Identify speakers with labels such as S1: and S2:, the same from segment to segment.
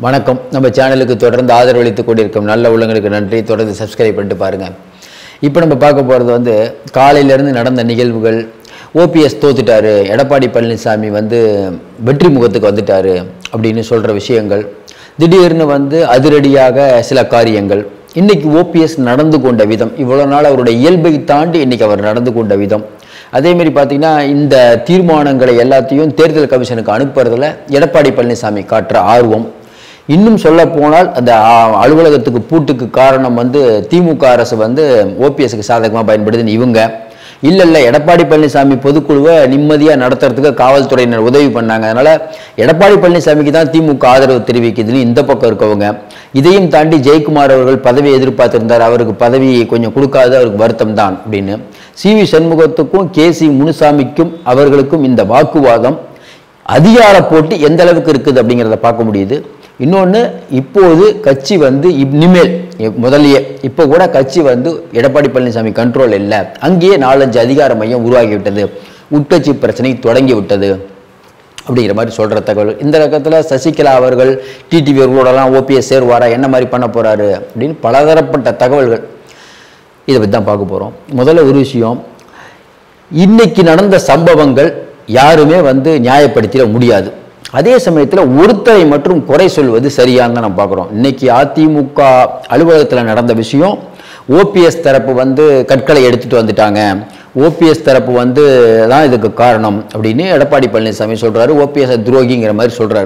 S1: வணக்கம் நம்ம சேனலுக்கு தொடர்ந்து ஆதரவளித்துக் கொண்டிருக்கும் நல்ல உள்ளங்களுக்கு நன்றி தொடர்ந்து சப்ஸ்கிரைப் பண்ணிட்டு பாருங்க இப்போ நம்ம பார்க்க போகிறது வந்து காலையிலேருந்து நடந்த நிகழ்வுகள் ஓபிஎஸ் தோத்துட்டாரு எடப்பாடி பழனிசாமி வந்து வெற்றி முகத்துக்கு வந்துட்டாரு அப்படின்னு சொல்கிற விஷயங்கள் திடீர்னு வந்து அதிரடியாக சில காரியங்கள் இன்னைக்கு ஓபிஎஸ் நடந்து கொண்ட விதம் இவ்வளோ நாள் அவருடைய இயல்பை தாண்டி இன்னைக்கு அவர் நடந்து கொண்ட விதம் அதேமாரி பார்த்தீங்கன்னா இந்த தீர்மானங்களை எல்லாத்தையும் தேர்தல் கமிஷனுக்கு அனுப்புறதுல எடப்பாடி பழனிசாமி காட்டுற ஆர்வம் இன்னும் சொல்ல போனால் அந்த ஆ, அலுவலகத்துக்கு பூட்டுக்கு காரணம் வந்து திமுக அரசு வந்து ஓபிஎஸ்க்கு சாதகமாக பயன்படுதுன்னு இவங்க இல்லை இல்லை எடப்பாடி பழனிசாமி பொதுக்குழுவை நிம்மதியாக நடத்துறதுக்கு காவல்துறையினர் உதவி பண்ணாங்க அதனால எடப்பாடி பழனிசாமிக்கு தான் திமுக ஆதரவு தெரிவிக்குதுன்னு இந்த பக்கம் இருக்கவங்க இதையும் தாண்டி ஜெயக்குமார் அவர்கள் பதவியை எதிர்பார்த்திருந்தார் அவருக்கு பதவி கொஞ்சம் கொடுக்காது அவருக்கு வருத்தம் தான் அப்படின்னு சி வி சண்முகத்துக்கும் கே சி முனுசாமிக்கும் அவர்களுக்கும் இந்த வாக்குவாதம் அதிகார போட்டி எந்த அளவுக்கு இருக்குது அப்படிங்கிறத பார்க்க முடியுது இன்னொன்று இப்போது கட்சி வந்து இனிமேல் இ- முதல்லயே இப்போ கூட கட்சி வந்து எடப்பாடி பழனிசாமி கண்ட்ரோல் இல்லை அங்கேயே நாலஞ்சு அதிகார மையம் உருவாகி விட்டது உட்கட்சி பிரச்சனை தொடங்கி விட்டது அப்படிங்கிற மாதிரி சொல்கிற தகவல் இந்த ரகத்தில் சசிகலா அவர்கள் டிடிவி அவர்களோடலாம் ஓபிஎஸ் சேருவாரா என்ன மாதிரி பண்ண போகிறாரு அப்படின்னு பலதரப்பட்ட தகவல்கள் இதை பற்றி தான் பார்க்க போகிறோம் முதல்ல ஒரு விஷயம் இன்னைக்கு நடந்த சம்பவங்கள் யாருமே வந்து நியாயப்படுத்திட முடியாது அதே சமயத்தில் ஒருத்தரை மற்றும் குறை சொல்வது சரியான்னு தான் நம்ம பார்க்குறோம் இன்னைக்கு அதிமுக அலுவலகத்தில் நடந்த விஷயம் ஓபிஎஸ் தரப்பு வந்து கற்களை எடுத்துட்டு வந்துட்டாங்க ஓபிஎஸ் தரப்பு வந்து தான் இதுக்கு காரணம் அப்படின்னு எடப்பாடி பழனிசாமி சொல்றாரு ஓபிஎஸ் துரோகிங்கிற மாதிரி சொல்றாரு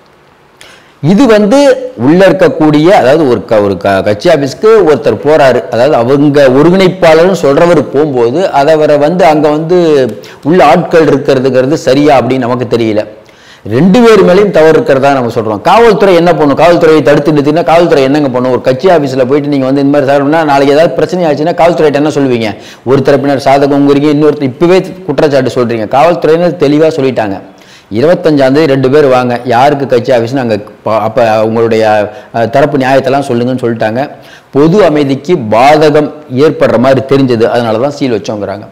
S1: இது வந்து உள்ள இருக்கக்கூடிய அதாவது ஒரு க ஒரு க கட்சி ஆஃபீஸ்க்கு ஒருத்தர் போறாரு அதாவது அவங்க ஒருங்கிணைப்பாளர்னு சொல்றவர் போகும்போது அதை அவரை வந்து அங்க வந்து உள்ள ஆட்கள் இருக்கிறதுங்கிறது சரியா அப்படின்னு நமக்கு தெரியல ரெண்டு பேர் மேலேயும் தவறு இருக்கிறதா நம்ம சொல்றோம் காவல்துறை என்ன பண்ணும் காவல்துறையை தடுத்து நிறுத்தினா காவல்துறை என்னங்க பண்ணும் ஒரு கட்சி ஆஃபீஸில் போயிட்டு நீங்க வந்து இந்த மாதிரி சாப்பிடணும்னா நாளைக்கு ஏதாவது பிரச்சனை ஆச்சுன்னா காவல்துறையிட்ட என்ன சொல்லுவீங்க ஒரு தரப்பினர் சாதகங்கிறீங்க இன்னொருத்தர் இப்பவே குற்றச்சாட்டு சொல்றீங்க காவல்துறையினர் தெளிவா சொல்லிட்டாங்க இருபத்தஞ்சாம் தேதி ரெண்டு பேர் வாங்க யாருக்கு கட்சி ஆஃபீஸ்னு அங்கே அப்போ உங்களுடைய அஹ், தரப்பு நியாயத்தெல்லாம் சொல்லுங்கன்னு சொல்லிட்டாங்க பொது அமைதிக்கு பாதகம் ஏற்படுற மாதிரி தெரிஞ்சது அதனால தான் சீல் வச்சோங்கிறாங்க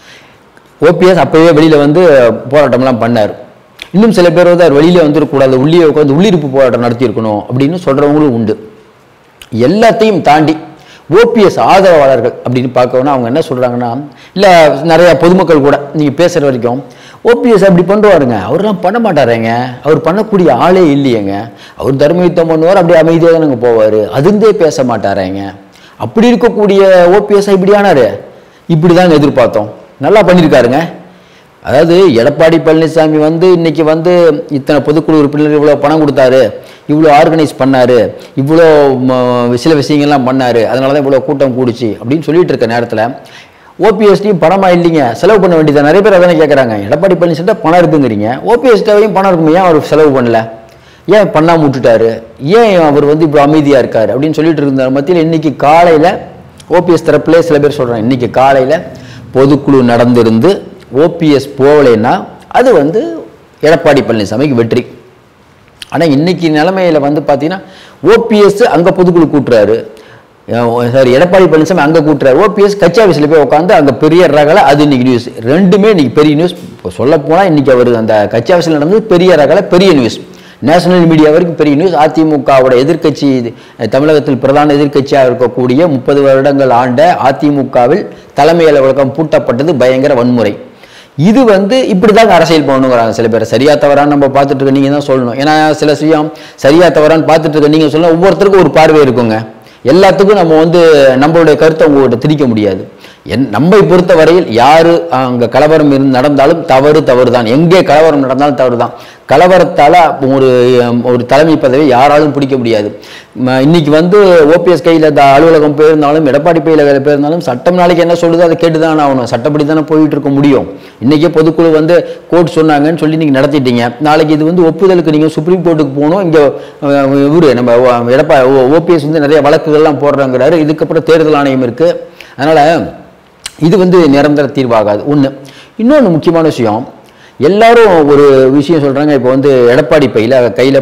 S1: ஓபிஎஸ் அப்பவே வெளியில வந்து போராட்டம்லாம் பண்ணார் இன்னும் சில பேர் வந்து அவர் வெளியில வந்துடக்கூடாது உள்ளே உட்காந்து உள்ளிருப்பு போராட்டம் நடத்தியிருக்கணும் அப்படின்னு சொல்றவங்களும் உண்டு எல்லாத்தையும் தாண்டி ஓபிஎஸ் ஆதரவாளர்கள் அப்படின்னு பார்க்கணும்னா அவங்க என்ன சொல்றாங்கன்னா இல்லை நிறைய பொதுமக்கள் கூட நீங்க பேசுற வரைக்கும் ஓபிஎஸ் அப்படி பண்ணுவாருங்க அவர்லாம் பண்ண மாட்டாருங்க அவர் பண்ணக்கூடிய ஆளே இல்லையேங்க அவர் தர்ம யுத்தம் பண்ணுவார் அப்படியே அமைதியாக தானங்க போவார் அதுந்தே பேச மாட்டாரேங்க அப்படி இருக்கக்கூடிய ஓபிஎஸ் இப்படி ஆனாரு இப்படி தான் எதிர்பார்த்தோம் நல்லா பண்ணியிருக்காருங்க அதாவது எடப்பாடி பழனிசாமி வந்து இன்னைக்கு வந்து இத்தனை பொதுக்குழு உறுப்பினர் இவ்வளோ பணம் கொடுத்தாரு இவ்வளோ ஆர்கனைஸ் பண்ணாரு இவ்வளோ ம, சில விஷயங்கள்லாம் பண்ணாரு அதனால தான் இவ்வளோ கூட்டம் கூடுச்சு அப்படின்னு சொல்லிட்டு இருக்க நேரத்தில் ஓபிஎஸ்டியும் பணமா இல்லைங்க செலவு பண்ண வேண்டியது நிறைய பேர் அதானே கேட்குறாங்க எடப்பாடி பழனிசாமி பணம் இருக்குங்கிறீங்க ஓபிஎஸ்டாவையும் பணம் இருக்குமே ஏன் அவர் செலவு பண்ணல ஏன் பண்ணாம விட்டுட்டாரு ஏன் அவர் வந்து இப்போ அமைதியா இருக்காரு அப்படின்னு சொல்லிட்டு இருந்த மத்தியில் இன்னைக்கு காலையில ஓபிஎஸ் தரப்புலே சில பேர் சொல்றாங்க இன்னைக்கு காலையில பொதுக்குழு நடந்திருந்து ஓபிஎஸ் போகலைன்னா அது வந்து எடப்பாடி பழனிசாமிக்கு வெற்றி ஆனா இன்னைக்கு நிலைமையில வந்து பார்த்தீங்கன்னா ஓபிஎஸ் அங்க பொதுக்குழு கூட்டுறாரு சாரி எடப்பாடி பழனிசாமி அங்க கூட்டுறாரு ஓபிஎஸ் கட்சி ஆஃபீஸில் போய் உட்காந்து அங்க பெரிய ரகலை அது இன்னைக்கு நியூஸ் ரெண்டுமே இன்னைக்கு பெரிய நியூஸ் இப்போ சொல்ல போனா இன்னைக்கு அவர் அந்த கட்சி ஆஃபீஸில் நடந்தது பெரிய ரகலை பெரிய நியூஸ் நேஷனல் மீடியா வரைக்கும் பெரிய நியூஸ் அதிமுகவோட எதிர்க்கட்சி தமிழகத்தில் பிரதான எதிர்க்கட்சியாக இருக்கக்கூடிய முப்பது வருடங்கள் ஆண்ட அதிமுகவில் தலைமை அலுவலகம் பூட்டப்பட்டது பயங்கர வன்முறை இது வந்து இப்படிதாங்க அரசியல் பண்ணணுங்கிறாங்க சில பேர் சரியா தவறான்னு நம்ம பார்த்துட்டு இருக்க நீங்க தான் சொல்லணும் ஏன்னா சில விஷயம் சரியா தவறான்னு பார்த்துட்டு இருக்க நீங்க சொல்லணும் ஒவ்வொருத்தருக்கும் ஒரு பார்வை இருக்குங்க எல்லாத்துக்கும் நம்ம வந்து நம்மளுடைய கருத்தை உங்கள்கிட்ட திணிக்க முடியாது என் நம்மை பொறுத்த வரையில் யாரு அங்க கலவரம் இருந்து நடந்தாலும் தவறு தவறு தான் எங்கே கலவரம் நடந்தாலும் தவறு தான் கலவரத்தால ஒரு அஹ், ஒரு தலைமை பதவி யாராலும் பிடிக்க முடியாது ம, இன்னைக்கு வந்து ஓபிஎஸ் கையில் இந்த அலுவலகம் போயிருந்தாலும் எடப்பாடி பையில வேலை போயிருந்தாலும் சட்டம் நாளைக்கு என்ன சொல்லுதோ அதை கேட்டு தான் ஆகணும் சட்டப்படி தானே போயிட்டு இருக்க முடியும் இன்னைக்கே பொதுக்குழு வந்து கோர்ட் சொன்னாங்கன்னு சொல்லி நீங்க நடத்திட்டீங்க நாளைக்கு இது வந்து ஒப்புதலுக்கு நீங்க சுப்ரீம் கோர்ட்டுக்கு போகணும் இங்க அஹ், இவரு நம்ம எடப்பா ஓபிஎஸ் வந்து நிறைய வழக்குகள்லாம் போடுறாங்கிறாரு இதுக்கப்புறம் தேர்தல் ஆணையம் இருக்கு அதனால இது வந்து நிரந்தர தீர்வாகாது ஒன்று இன்னொன்று முக்கியமான விஷயம் எல்லாரும் ஒரு விஷயம் சொல்றாங்க இப்போ வந்து எடப்பாடி பையில கையில்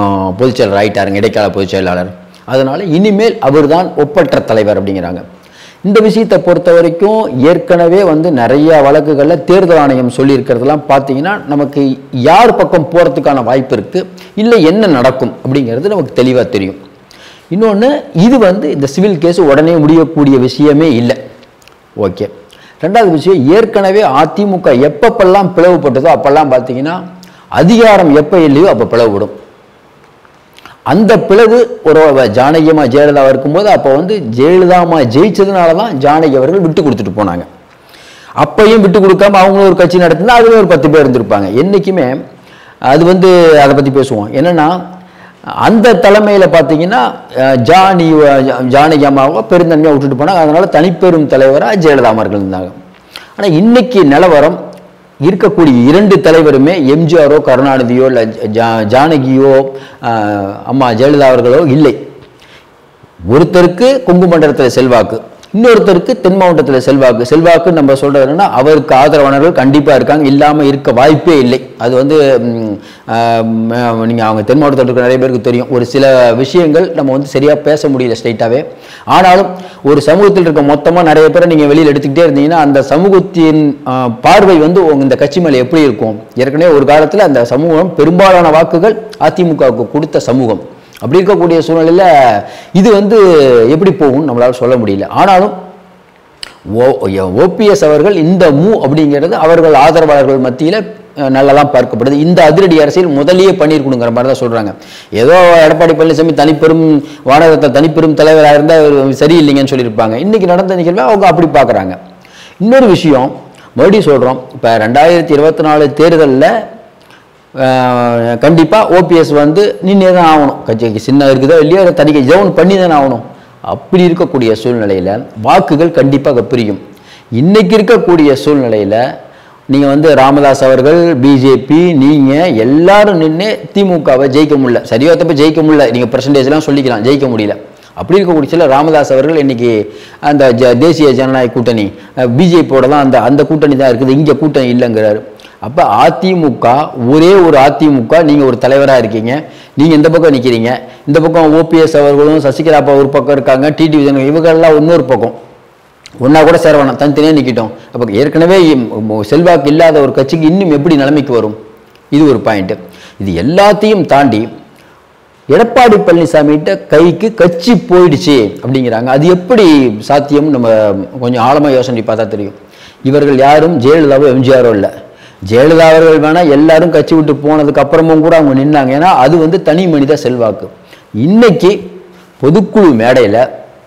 S1: பொதுச்செயலர் ஆயிட்டாருங்க இடைக்கால பொதுச் செயலாளர் அதனால இனிமேல் அவர்தான் ஒப்பற்ற தலைவர் அப்படிங்கிறாங்க இந்த விஷயத்தை பொறுத்த வரைக்கும் ஏற்கனவே வந்து நிறைய வழக்குகளில் தேர்தல் ஆணையம் சொல்லியிருக்கிறதெல்லாம் பார்த்தீங்கன்னா நமக்கு யார் பக்கம் போகிறதுக்கான வாய்ப்பு இருக்குது இல்லை என்ன நடக்கும் அப்படிங்கிறது நமக்கு தெளிவாக தெரியும் இன்னொன்று இது வந்து இந்த சிவில் கேஸ் உடனே முடியக்கூடிய விஷயமே இல்லை ஓகே ரெண்டாவது விஷயம் ஏற்கனவே அதிமுக எப்பப்பெல்லாம் பிளவுபட்டதோ அப்பெல்லாம் பார்த்தீங்கன்னா அதிகாரம் எப்போ இல்லையோ அப்போ பிளவுபடும் அந்த பிளவு ஒரு ஜானகியம்மா ஜெயலலிதாவா இருக்கும்போது அப்போ வந்து ஜெயலலிதாமா ஜெயிச்சதுனால தான் ஜானகி அவர்கள் விட்டு கொடுத்துட்டு போனாங்க அப்பையும் விட்டு கொடுக்காம அவங்க ஒரு கட்சி நடத்தினா அதுவே ஒரு பத்து பேர் இருந்திருப்பாங்க என்றைக்குமே அது வந்து அதை பற்றி பேசுவோம் என்னன்னா அந்த தலைமையில் பார்த்தீங்கன்னா அஹ், ஜானி அஹ், ஜானகி அம்மாவை பெருந்தன்மையாக விட்டுட்டு போனாங்க அதனால தனிப்பெரும் தலைவராக ஜெயலலிதா அவர்கள் இருந்தாங்க ஆனால் இன்னைக்கு நிலவரம் இருக்கக்கூடிய இரண்டு தலைவருமே எம்ஜிஆரோ கருணாநிதியோ இல்லை ஜா ஜானகியோ அஹ், அம்மா ஜெயலலிதா அவர்களோ இல்லை ஒருத்தருக்கு கொங்கு மண்டலத்தில் செல்வாக்கு இன்னொருத்தருக்கு தென் மாவட்டத்தில் செல்வாக்கு செல்வாக்கு நம்ம சொல்றது என்னன்னா அவருக்கு ஆதரவாளர்கள் கண்டிப்பாக இருக்காங்க இல்லாமல் இருக்க வாய்ப்பே இல்லை அது வந்து ம், ஆஹ், நீங்க அவங்க தென் மாவட்டத்தில் இருக்கிற நிறைய பேருக்கு தெரியும் ஒரு சில விஷயங்கள் நம்ம வந்து சரியா பேச முடியல ஸ்ட்ரைட்டாகவே ஆனாலும் ஒரு சமூகத்தில் இருக்க மொத்தமாக நிறைய பேரை நீங்கள் வெளியில் எடுத்துக்கிட்டே இருந்தீங்கன்னா அந்த சமூகத்தின் ஆஹ், பார்வை வந்து உங்க இந்த கட்சி மேலே எப்படி இருக்கும் ஏற்கனவே ஒரு காலத்தில் அந்த சமூகம் பெரும்பாலான வாக்குகள் அதிமுகவுக்கு கொடுத்த சமூகம் அப்படி இருக்கக்கூடிய சூழ்நிலையில் இது வந்து எப்படி போகும் நம்மளால சொல்ல முடியல ஆனாலும் ஓ ஓபிஎஸ் அவர்கள் இந்த மூ அப்படிங்கிறது அவர்கள் ஆதரவாளர்கள் மத்தியில் நல்லதான் பார்க்கப்படுது இந்த அதிரடி அரசியல் முதலியே பண்ணியிருக்கணுங்கிற மாதிரி தான் சொல்கிறாங்க ஏதோ எடப்பாடி பழனிசாமி தனிப்பெரும் வானகத்தை தனிப்பெரும் தலைவராக இருந்தால் சரியில்லைங்கன்னு சொல்லியிருப்பாங்க இன்றைக்கி நடந்த நிகழ்வை அவங்க அப்படி பார்க்குறாங்க இன்னொரு விஷயம் மறுபடியும் சொல்கிறோம் இப்போ ரெண்டாயிரத்தி இருபத்தி நாலு தேர்தலில் கண்டிப்பாக ஓபிஎஸ் வந்து நின்னே தான் ஆகணும் கட்சிக்கு சின்ன இருக்குதோ இல்லையோ அதை தனிக்கை ஜவுன் பண்ணி தானே ஆகணும் அப்படி இருக்கக்கூடிய சூழ்நிலையில் வாக்குகள் கண்டிப்பாக பிரியும் இன்னைக்கு இருக்கக்கூடிய சூழ்நிலையில் நீங்கள் வந்து ராமதாஸ் அவர்கள் பிஜேபி நீங்கள் எல்லாரும் நின்று திமுகவை ஜெயிக்க முடியல சரியா தப்ப ஜெயிக்க முடியல நீங்கள் பர்சன்டேஜ்லாம் சொல்லிக்கலாம் ஜெயிக்க முடியல அப்படி இருக்கக்கூடிய சில ராமதாஸ் அவர்கள் இன்னைக்கு அந்த ஜ தேசிய ஜனநாயக கூட்டணி பிஜேபியோட தான் அந்த அந்த கூட்டணி தான் இருக்குது இங்கே கூட்டணி இல்லைங்கிறாரு அப்போ அதிமுக ஒரே ஒரு அதிமுக நீங்கள் ஒரு தலைவராக இருக்கீங்க நீங்கள் இந்த பக்கம் நிற்கிறீங்க இந்த பக்கம் ஓபிஎஸ் அவர்களும் சசிகலா அப்பா ஒரு பக்கம் இருக்காங்க டிடி விஜயன் இவங்கெல்லாம் இன்னொரு பக்கம் ஒன்றா கூட சேர வேணாம் தனித்தனியாக நிற்கட்டும் அப்போ ஏற்கனவே இம்- ம- செல்வாக்கு இல்லாத ஒரு கட்சிக்கு இன்னும் எப்படி நிலைமைக்கு வரும் இது ஒரு பாயிண்ட்டு இது எல்லாத்தையும் தாண்டி எடப்பாடி பழனிசாமிகிட்ட கைக்கு கட்சி போயிடுச்சு அப்படிங்கிறாங்க அது எப்படி சாத்தியம் நம்ம கொஞ்சம் ஆழமாக யோசனை பார்த்தா தெரியும் இவர்கள் யாரும் ஜெயலலிதாவோ எம்ஜிஆரோ இல்லை ஜெயலலிதா அவர்கள் வேணா எல்லாரும் கட்சி விட்டு போனதுக்கு அப்புறமும் கூட அவங்க நின்னாங்க ஏன்னா அது வந்து தனி மனித செல்வாக்கு இன்னைக்கு பொதுக்குழு மேடையில்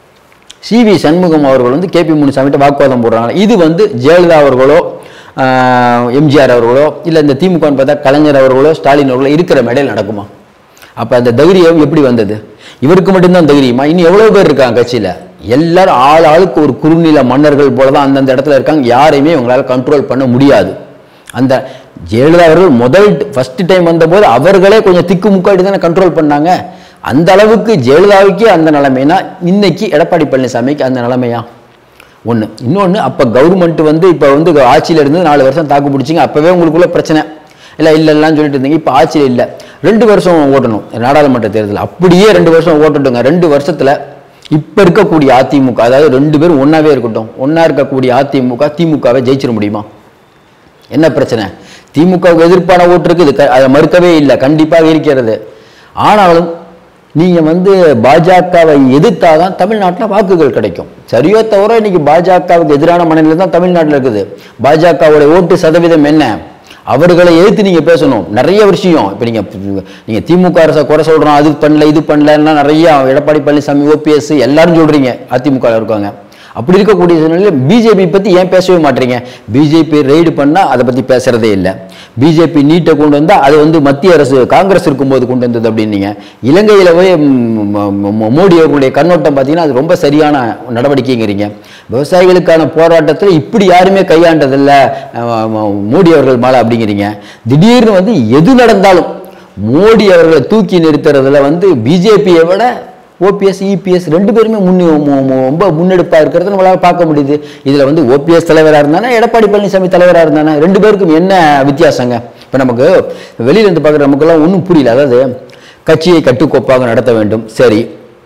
S1: சிவி சண்முகம் அவர்கள் வந்து கேபி முனுசாமிகிட்ட வாக்குவாதம் போடுறாங்க இது வந்து ஜெயலலிதா அவர்களோ ஆஹ், எம்ஜிஆர் அவர்களோ இல்லை இந்த திமுகன்னு பார்த்தா கலைஞர் அவர்களோ ஸ்டாலின் அவர்களோ இருக்கிற மேடையில் நடக்குமா அப்போ அந்த தைரியம் எப்படி வந்தது இவருக்கு மட்டும்தான் தைரியமா இன்னும் எவ்வளோ பேர் இருக்காங்க கட்சியில் எல்லாரும் ஆள் ஆளுக்கு ஒரு குறுநில மன்னர்கள் போல தான் அந்தந்த இடத்துல இருக்காங்க யாரையுமே இவங்களால கண்ட்ரோல் பண்ண முடியாது அந்த ஜெயலலிதா அவர்கள் முதல் ஃபர்ஸ்ட் டைம் வந்தபோது அவர்களே கொஞ்சம் திக்கு முக்காடி தானே கண்ட்ரோல் பண்ணாங்க அந்த அளவுக்கு ஜெயலலிதாவுக்கே அந்த நிலைமைனா இன்னைக்கு எடப்பாடி பழனிசாமிக்கு அந்த நிலைமையா ஒன்று இன்னொன்று அப்போ கவர்மெண்ட் வந்து இப்போ வந்து ஆட்சியில் இருந்து நாலு வருஷம் தாக்கு பிடிச்சிங்க அப்போவே உங்களுக்குள்ள பிரச்சனை இல்லை இல்லை இல்லைன்னு சொல்லிட்டு இருந்தீங்க இப்போ ஆட்சியில் இல்லை ரெண்டு வருஷம் ஓட்டணும் நாடாளுமன்ற தேர்தல் அப்படியே ரெண்டு வருஷம் ஓட்டட்டுங்க ரெண்டு வருஷத்தில் இப்போ இருக்கக்கூடிய அதிமுக அதாவது ரெண்டு பேரும் ஒன்றாவே இருக்கட்டும் ஒன்றா இருக்கக்கூடிய அதிமுக திமுகவை ஜெயிச்சிட முடியுமா என்ன பிரச்சனை திமுகவுக்கு எதிர்ப்பான ஓட்டு இருக்குது க- அதை மறுக்கவே இல்லை கண்டிப்பாக இருக்கிறது ஆனாலும் நீங்கள் வந்து பாஜகவை எதிர்த்தாதான் தமிழ்நாட்டில் வாக்குகள் கிடைக்கும் சரியோ தவிர இன்னைக்கு பாஜகவுக்கு எதிரான மனநிலை தான் தமிழ்நாட்டில் இருக்குது பாஜகவோட ஓட்டு சதவீதம் என்ன அவர்களை எதிர்த்து நீங்கள் பேசணும் நிறைய விஷயம் இப்போ நீங்கள் நீங்கள் திமுக அரசை குறை சொல்கிறோம் அது பண்ணல இது பண்ணலன்னா நிறைய எடப்பாடி பழனிசாமி ஓபிஎஸ் எல்லாரும் சொல்கிறீங்க அதிமுக இருக்காங்க அப்படி இருக்கக்கூடிய சூழ்நிலையில் பிஜேபி பற்றி ஏன் பேசவே மாட்டீங்க பிஜேபி ரெய்டு பண்ணால் அதை பற்றி பேசுறதே இல்லை பிஜேபி நீட்டை கொண்டு வந்தால் அது வந்து மத்திய அரசு காங்கிரஸ் இருக்கும்போது கொண்டு வந்தது அப்படின்னீங்க இலங்கையில் போய் ம், ம- ம- மோடி அவர்களுடைய கண்ணோட்டம் பார்த்தீங்கன்னா அது ரொம்ப சரியான நடவடிக்கைங்கிறீங்க விவசாயிகளுக்கான போராட்டத்தில் இப்படி யாருமே கையாண்டதில்லை அஹ், ம- மோடி அவர்கள் மேலே அப்படிங்கிறீங்க திடீர்னு வந்து எது நடந்தாலும் மோடி அவர்களை தூக்கி நிறுத்துறதுல வந்து பிஜேபியை விட ஓபிஎஸ் இபிஎஸ் ரெண்டு பேருமே முன்னு மு- மு- ரொம்ப முன்னெடுப்பாக இருக்கிறத நம்மளால் பார்க்க முடியுது இதில் வந்து ஓபிஎஸ் தலைவராக இருந்தானே எடப்பாடி பழனிசாமி தலைவராக இருந்தானே ரெண்டு பேருக்கும் என்ன வித்தியாசங்க இப்போ நமக்கு வெளியில இருந்து பார்க்குற நமக்கெல்லாம் ஒன்றும் புரியல அதாவது கட்சியை கட்டுக்கோப்பாக நடத்த வேண்டும் சரி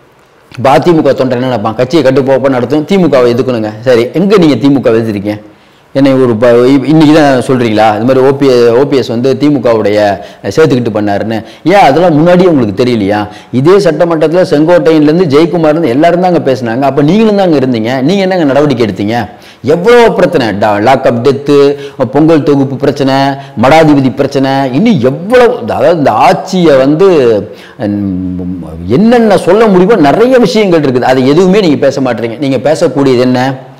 S1: இப்போ அதிமுக தொண்டர் என்ன நினைப்பான் கட்சியை கட்டுப்போப்ப நடத்தும் திமுகவை எதுக்கணுங்க சரி எங்கே நீங்கள் திமுக எதிர்த்திருக்கீங்க என்னை ஒரு ப இன்னைக்கு தான் சொல்கிறீங்களா இது மாதிரி ஓபி ஓபிஎஸ் வந்து திமுகவுடைய சேர்த்துக்கிட்டு பண்ணாருன்னு ஏன் அதெல்லாம் முன்னாடியே உங்களுக்கு தெரியலையா இதே சட்டமன்றத்தில் செங்கோட்டையிலேருந்து ஜெயக்குமார்லேருந்து எல்லாரும் தான் அங்கே பேசுனாங்க அப்போ நீங்களும் தான் அங்கே இருந்தீங்க நீங்கள் என்னங்க நடவடிக்கை எடுத்தீங்க எவ்வளோ பிரச்சனை லாக்அப் டெத்து பொங்கல் தொகுப்பு பிரச்சனை மடாதிபதி பிரச்சனை இன்னும் எவ்வளோ அதாவது இந்த ஆட்சியை வந்து உம், என்னென்ன சொல்ல முடியுமோ நிறைய விஷயங்கள் இருக்குது அது எதுவுமே நீங்கள் பேச மாட்டீங்க நீங்கள் பேசக்கூடியது என்ன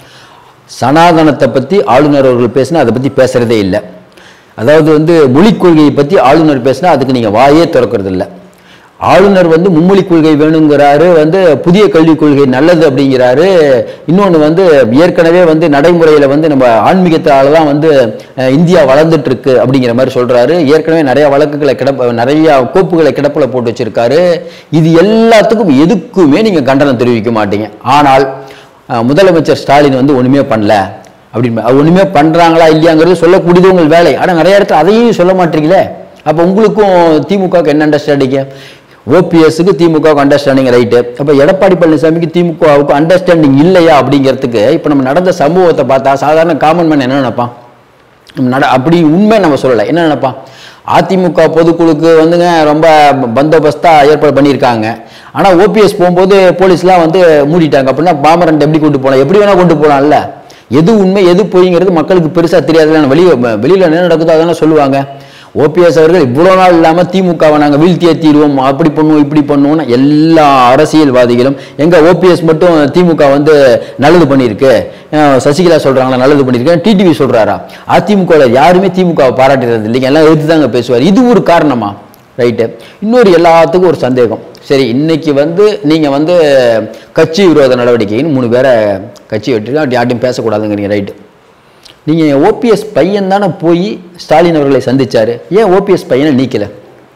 S1: சனாதனத்தை பற்றி ஆளுநர் அவர்கள் பேசினா அதை பற்றி பேசுகிறதே இல்லை அதாவது வந்து மொழிக் கொள்கையை பற்றி ஆளுநர் பேசினா அதுக்கு நீங்கள் வாயே திறக்கிறது இல்லை ஆளுநர் வந்து மும்மொழி கொள்கை வேணுங்கிறாரு வந்து புதிய கல்விக் கொள்கை நல்லது அப்படிங்கிறாரு இன்னொன்று வந்து ஏற்கனவே வந்து நடைமுறையில் வந்து நம்ம ஆன்மீகத்தால தான் வந்து அஹ், இந்தியா வளர்ந்துட்டு இருக்கு அப்படிங்கிற மாதிரி சொல்றாரு ஏற்கனவே நிறைய வழக்குகளை கிடப்ப நிறைய கோப்புகளை கிடப்பில் போட்டு வச்சிருக்காரு இது எல்லாத்துக்கும் எதுக்குமே நீங்கள் கண்டனம் தெரிவிக்க மாட்டீங்க ஆனால் அஹ், முதலமைச்சர் ஸ்டாலின் வந்து ஒண்ணுமே பண்ணல அப்படின்னு அது ஒண்ணுமே பண்றாங்களா இல்லையாங்கிறது சொல்லக்கூடியது உங்கள் வேலை ஆனா நிறைய இடத்துல அதையும் சொல்ல மாட்டீங்களே அப்ப உங்களுக்கும் திமுகவுக்கு என்ன அண்டர்ஸ்டாண்டிங்க ஓபிஎஸ்க்கு திமுகவுக்கு அண்டர்ஸ்டாண்டிங் ரைட்டு அப்ப எடப்பாடி பழனிசாமிக்கு திமுகவுக்கு அண்டர்ஸ்டாண்டிங் இல்லையா அப்படிங்கிறதுக்கு இப்ப நம்ம நடந்த சம்பவத்தை பார்த்தா சாதாரண காமன் மேன் என்ன நினைப்பான் நட அப்படி உண்மை நம்ம சொல்லலை என்ன நினைப்பான் அதிமுக பொதுக்குழுக்கு வந்துங்க ரொம்ப பந்தோபஸ்தா ஏற்பாடு பண்ணியிருக்காங்க ஆனால் ஓபிஎஸ் போகும்போது போலீஸ்லாம் வந்து மூடிட்டாங்க அப்படின்னா பாமரன் எப்படி கொண்டு போகலாம் எப்படி வேணால் கொண்டு போகலாம்ல எது உண்மை எது பொய்ங்கிறது மக்களுக்கு பெருசாக தெரியாதுல வெளியே வெளியில் என்ன நடக்குதோ அதெல்லாம் சொல்லுவாங்க ஓபிஎஸ் அவர்கள் இவ்வளோ நாள் இல்லாமல் திமுகவை நாங்கள் வீழ்த்தியே தீருவோம் அப்படி பண்ணுவோம் இப்படி பண்ணுவோம்னு எல்லா அரசியல்வாதிகளும் எங்க ஓபிஎஸ் மட்டும் திமுக வந்து நல்லது பண்ணியிருக்கு அஹ் சசிகலா சொல்றாங்களா நல்லது பண்ணியிருக்கு டிடிவி சொல்றாரா அதிமுக யாருமே திமுகவை பாராட்டுறது இல்லைங்க எல்லாம் எடுத்து தாங்க பேசுவார் இது ஒரு காரணமா ரைட்டு இன்னொரு எல்லாத்துக்கும் ஒரு சந்தேகம் சரி இன்னைக்கு வந்து நீங்க வந்து கட்சி விரோத நடவடிக்கைன்னு மூணு பேரை கட்சி வெட்டிருக்கோம் அப்படி யார்ட்டையும் பேசக்கூடாதுங்கிறீங்க ரைட்டு நீங்கள் ஓபிஎஸ் பையன் தானே போய் ஸ்டாலின் அவர்களை சந்திச்சாரு ஏன் ஓபிஎஸ் பையனை நீக்கல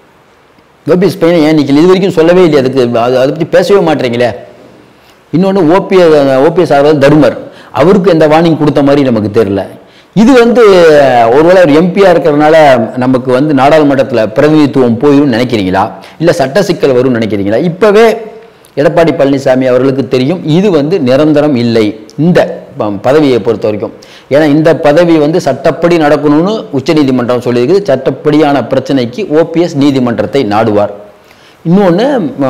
S1: ஓபிஎஸ் பையனை ஏன் நீக்கல இது வரைக்கும் சொல்லவே இல்லையா அதுக்கு அது அதை பற்றி பேசவே மாட்டீங்களே இன்னொன்று ஓபிஎஸ் ஓபிஎஸ் ஆகிறது தர்மர் அவருக்கு எந்த வார்னிங் கொடுத்த மாதிரி நமக்கு தெரியல இது வந்து ஒருவேளை ஒரு எம்பியாக இருக்கிறதுனால நமக்கு வந்து நாடாளுமன்றத்தில் பிரதிநிதித்துவம் போயிடும் நினைக்கிறீங்களா இல்லை சட்ட சிக்கல் வரும்னு நினைக்கிறீங்களா இப்போவே எடப்பாடி பழனிசாமி அவர்களுக்கு தெரியும் இது வந்து நிரந்தரம் இல்லை இந்த ப- பதவியை பொறுத்த வரைக்கும் ஏன்னா இந்த பதவி வந்து சட்டப்படி நடக்கணும்னு உச்சநீதிமன்றம் சொல்லியிருக்குது சட்டப்படியான பிரச்சனைக்கு ஓபிஎஸ் நீதிமன்றத்தை நாடுவார் இன்னொன்று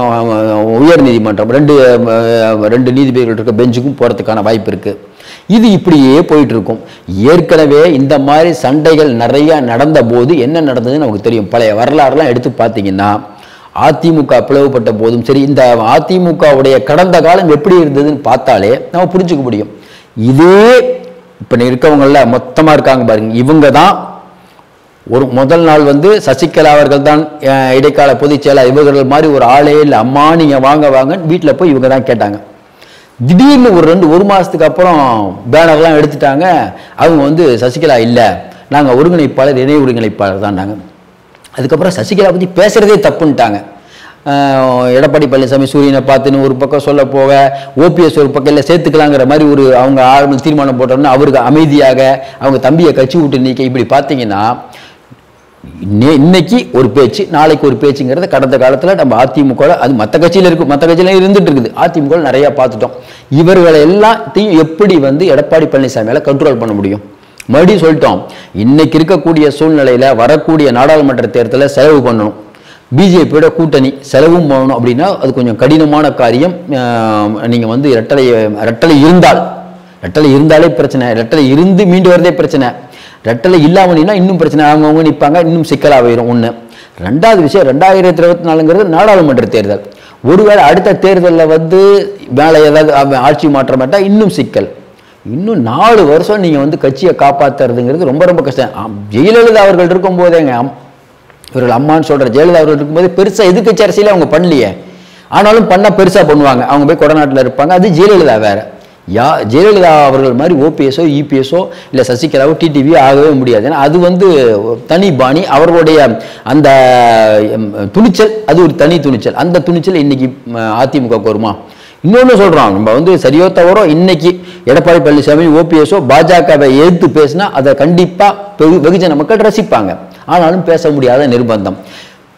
S1: உயர் நீதிமன்றம் ரெண்டு அஹ், ரெண்டு நீதிபதிகள் இருக்க பெஞ்சுக்கும் போகிறதுக்கான வாய்ப்பு இருக்குது இது இப்படியே போயிட்டு இருக்கும் ஏற்கனவே இந்த மாதிரி சண்டைகள் நிறைய நடந்த போது என்ன நடந்ததுன்னு நமக்கு தெரியும் பழைய வரலாறுலாம் எடுத்து பார்த்தீங்கன்னா அதிமுக பிளவுபட்ட போதும் சரி இந்த அதிமுகவுடைய கடந்த காலம் எப்படி இருந்ததுன்னு பார்த்தாலே நம்ம புரிஞ்சுக்க முடியும் இதே இப்போ இருக்கவங்கள மொத்தமாக இருக்காங்க பாருங்க இவங்க தான் ஒரு முதல் நாள் வந்து சசிகலா அவர்கள் தான் அஹ், இடைக்கால பொதுச் செயலாளர் இவர்கள் மாதிரி ஒரு ஆளே இல்லை அம்மா நீங்க வாங்க வாங்கன்னு வீட்டில் போய் இவங்க தான் கேட்டாங்க திடீர்னு ஒரு ரெண்டு ஒரு மாசத்துக்கு அப்புறம் பேனர்லாம் எடுத்துட்டாங்க அவங்க வந்து சசிகலா இல்லை நாங்கள் ஒருங்கிணைப்பாளர் இணை ஒருங்கிணைப்பாளர் தான் நாங்கள் அதுக்கப்புறம் சசிகலா பற்றி பேசுகிறதே தப்புன்ட்டாங்க ஆஹ் எடப்பாடி பழனிசாமி சூரியனை பார்த்துன்னு ஒரு பக்கம் சொல்ல போக ஓபிஎஸ் ஒரு பக்கம் இல்லை சேர்த்துக்கலாங்கிற மாதிரி ஒரு அவங்க ஆரம்ப தீர்மானம் போட்டோம்னா அவருக்கு அமைதியாக அவங்க தம்பியை கட்சி விட்டு நீக்க இப்படி பார்த்தீங்கன்னா இன்னே- இன்னைக்கு ஒரு பேச்சு நாளைக்கு ஒரு பேச்சுங்கிறத கடந்த காலத்தில் நம்ம அதிமுக ல, அது மற்ற கட்சியில் இருக்கு மற்ற கட்சியில இருந்துட்டு இருக்குது அதிமுக ல நிறைய பார்த்துட்டோம் இவர்களை எல்லாத்தையும் எப்படி வந்து எடப்பாடி பழனிசாமியால கண்ட்ரோல் பண்ண முடியும் மறுபடியும் சொல்லிட்டோம் இன்னைக்கு இருக்கக்கூடிய சூழ்நிலையில வரக்கூடிய நாடாளுமன்ற தேர்தலில் செலவு பண்ணணும் பிஜேபியோட கூட்டணி செலவும் பண்ணணும் அப்படின்னா அது கொஞ்சம் கடினமான காரியம் ஆஹ் நீங்க வந்து இரட்டலை இரட்டலை இருந்தால் ரெட்டலை இருந்தாலே பிரச்சனை ரெட்டலை இருந்து மீண்டு வரதே பிரச்சனை ரெட்டலை இல்லாமல்னா இன்னும் பிரச்சனை அவங்கவுங்க நிற்பாங்க இன்னும் சிக்கலாக போயிடும் ஒன்று ரெண்டாவது விஷயம் ரெண்டாயிரத்தி இருபத்தி நாலுங்கிறது நாடாளுமன்ற தேர்தல் ஒருவேளை அடுத்த தேர்தலில் வந்து மேலே ஏதாவது அவ- ஆட்சி மாற்றம் மாட்டா இன்னும் சிக்கல் இன்னும் நாலு வருஷம் நீங்கள் வந்து கட்சியை காப்பாற்றுறதுங்கிறது ரொம்ப ரொம்ப கஷ்டம் ஆம், ஜெயலலிதா அவர்கள் இருக்கும்போதேங்க ஆம், இவர்கள் அம்மான்னு சொல்ற ஜெயலலிதா அவர்கள் இருக்கும்போது பெருசா எதிர்க்கட்சி அரசியல அவங்க பண்ணலையே ஆனாலும் பண்ணா பெருசா பண்ணுவாங்க அவங்க போய் கொடநாட்டில் இருப்பாங்க அது ஜெயலலிதா வேற யா ஜெயலலிதா அவர்கள் மாதிரி ஓபிஎஸ்ஓ இபிஎஸ்ஓ இல்லை சசிகலாவோ டிடிவியோ ஆகவே முடியாது ஏன்னா அது வந்து தனி பாணி அவர்களுடைய அந்த ம், துணிச்சல் அது ஒரு தனி துணிச்சல் அந்த துணிச்சல் இன்னைக்கு ம், அதிமுகவுக்கு வருமா இன்னொன்று சொல்றோம் நம்ம வந்து சரியோ தவறோ இன்னைக்கு எடப்பாடி பழனிசாமி ஓபிஎஸ்ஓ பாஜகவை எதிர்த்து பேசினா அதை கண்டிப்பா வெகு- வெகுஜன மக்கள் ரசிப்பாங்க ஆனாலும் பேச முடியாத நிர்பந்தம்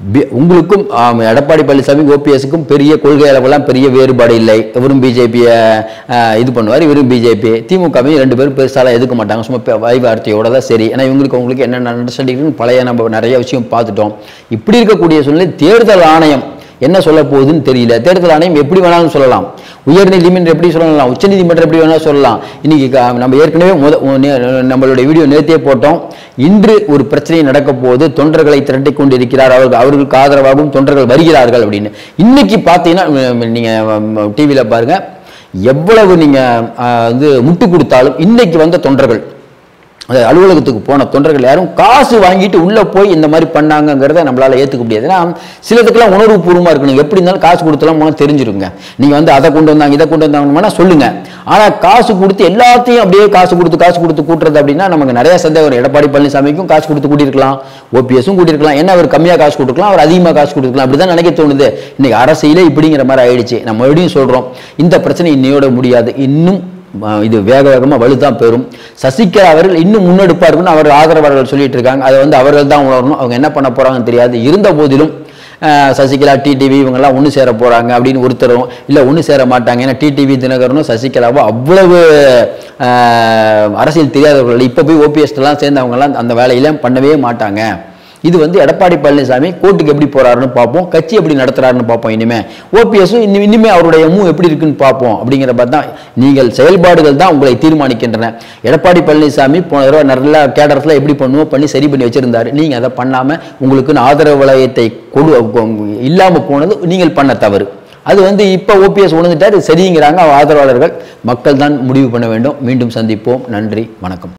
S1: பி- உங்களுக்கும் ஆம், எடப்பாடி பழனிசாமி ஓபிஎஸ்க்கும் பெரிய கொள்கை அளவெல்லாம் பெரிய வேறுபாடு இல்லை இவரும் பிஜேபியை இது பண்ணுவார் இவரும் பிஜேபி திமுகவையும் ரெண்டு பேரும் பெருசாலாம் எதுக்க மாட்டாங்க சும்மா பே- வாய் வார்த்தையோட தான் சரி ஏன்னா இவங்களுக்கு உங்களுக்கு என்னென்ன அண்டர்ஸ்டாண்டிங் பழைய நம்ம நிறைய விஷயம் பார்த்துட்டோம் இப்படி இருக்கக்கூடிய சூழ்நிலை தேர்தல் ஆணையம் என்ன சொல்ல போகுதுன்னு தெரியல தேர்தல் ஆணையம் எப்படி வேணாலும் சொல்லலாம் உயர்நீதிமன்றம் எப்படி சொல்லலாம் உச்சநீதிமன்றம் எப்படி வேணாலும் சொல்லலாம் இன்னைக்கு க- நம்ம ஏற்கனவே முத உ- நே- நம்மளுடைய வீடியோ நேர்த்தியே போட்டோம் இன்று ஒரு பிரச்சனை நடக்க போது தொண்டர்களை திரட்டிக் கொண்டிருக்கிறார் அவர்கள் அவர்களுக்கு ஆதரவாகவும் தொண்டர்கள் வருகிறார்கள் அப்படின்னு இன்னைக்கு பார்த்தீங்கன்னா உம், நீங்க டிவியில் பாருங்க எவ்வளவு நீங்க ஆ, வந்து முட்டு கொடுத்தாலும் இன்னைக்கு வந்த தொண்டர்கள் அது அலுவலகத்துக்கு போன தொண்டர்கள் யாரும் காசு வாங்கிட்டு உள்ள போய் இந்த மாதிரி பண்ணாங்கங்கிறத நம்மளால ஏத்துக்க முடியாது ஏன்னா சிலதுக்கெல்லாம் உணர்வு பூர்வமா இருக்கணும் எப்படி இருந்தாலும் காசு கொடுத்தலாம் போனால் தெரிஞ்சிருங்க நீங்க வந்து அதை கொண்டு வந்தாங்க இதை கொண்டு வந்தாங்கன்னா சொல்லுங்க ஆனா காசு கொடுத்து எல்லாத்தையும் அப்படியே காசு கொடுத்து காசு கொடுத்து கூட்டுறது அப்படின்னா நமக்கு நிறைய சந்தேகம் வரும் எடப்பாடி பழனிசாமிக்கும் காசு கொடுத்து கூட்டியிருக்கலாம் ஓபிஎஸும் கூட்டியிருக்கலாம் என்ன அவர் கம்மியா காசு கொடுக்கலாம் அவர் அதிகமாக காசு கொடுக்கலாம் அப்படிதான் நினைக்க தோணுது இன்னைக்கு அரசியலே இப்படிங்கிற மாதிரி ஆயிடுச்சு நம்ம மறுபடியும் சொல்றோம் இந்த பிரச்சனை இன்னையோட முடியாது இன்னும் ம- இது வேக வேகமாக வலுதான் பெறும் சசிகலா அவர்கள் இன்னும் முன்னெடுப்பா இருக்குன்னு அவர் ஆதரவாளர்கள் சொல்லிட்டு இருக்காங்க அதை வந்து அவர்கள் தான் உணரணும் அவங்க என்ன பண்ண போறாங்கன்னு தெரியாது இருந்த போதிலும் அஹ், சசிகலா டிடிவி இவங்கெல்லாம் ஒன்று சேர போறாங்க அப்படின்னு ஒருத்தரும் இல்லை ஒன்று சேர மாட்டாங்க ஏன்னா டிடிவி தினகரனும் சசிகலாவும் அவ்வளவு அஹ், அரசியல் தெரியாதவர்கள் இப்போ போய் ஓபிஎஸ்லாம் சேர்ந்தவங்கலாம் அந்த வேலையெல்லாம் பண்ணவே மாட்டாங்க இது வந்து எடப்பாடி பழனிசாமி கோர்ட்டுக்கு எப்படி போறாருன்னு பார்ப்போம் கட்சி எப்படி நடத்துறாருன்னு பார்ப்போம் இனிமே ஓபிஎஸும் இன்னும் இனிமே அவருடைய மூ எப்படி இருக்குன்னு பார்ப்போம் அப்படிங்கிற மாதிரி தான் நீங்கள் செயல்பாடுகள் தான் உங்களை தீர்மானிக்கின்றன எடப்பாடி பழனிசாமி போன தடவை நல்ல கேடர்ஸ்ல எப்படி பண்ணுவோம் பண்ணி சரி பண்ணி வச்சிருந்தாரு நீங்க அதை பண்ணாம உங்களுக்குன்னு ஆதரவு வளையத்தை கொடு இல்லாம போனது நீங்கள் பண்ண தவறு அது வந்து இப்போ ஓபிஎஸ் உணர்ந்துட்டார் சரிங்கிறாங்க ஆதரவாளர்கள் மக்கள் தான் முடிவு பண்ண வேண்டும் மீண்டும் சந்திப்போம் நன்றி வணக்கம்